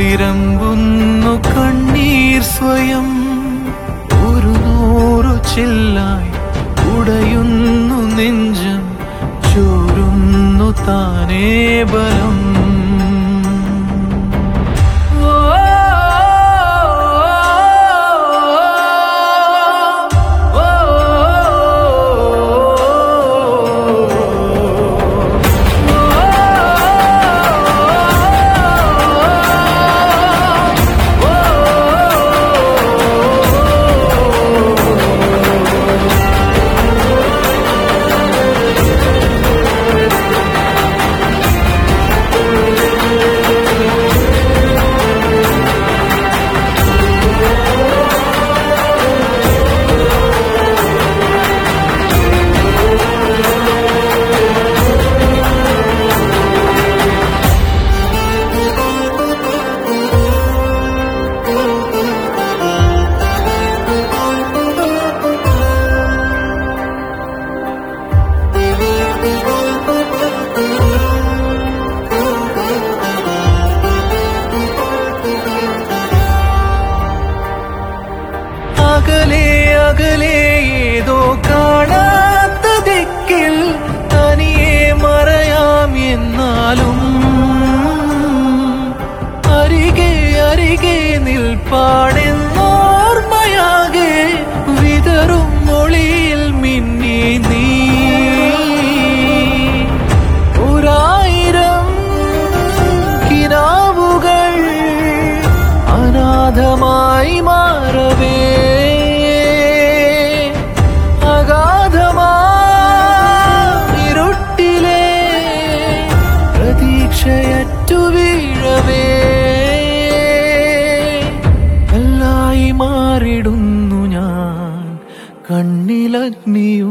ഇരമ്പുന്നു കണ്ണീർ സ്വയം ഒരു നൂറു ചില്ലായി ഉടയുന്നു നെഞ്ചം ചോരുന്നു താനേ ബലം ഓ, ഓ, അകലെ അകലെ ഏതോ കാണാത്ത ദിക്കിൽ തനിയെ മറയാം എന്നാലും അരികെ അരികെ നിൽപ്പാടെന്നോർമ്മയാകെ വിതറും മൊളിയിൽ മിന്നി നീ ഒരായിരം കിനാവുകൾ അനാഥമായി മാറവേ അഗാധമായിരുട്ടിലെ പ്രതീക്ഷയറ്റു വീഴവേ എല്ലായി മാറിടുന്നു ഞാൻ കണ്ണിലഗ്നിയോ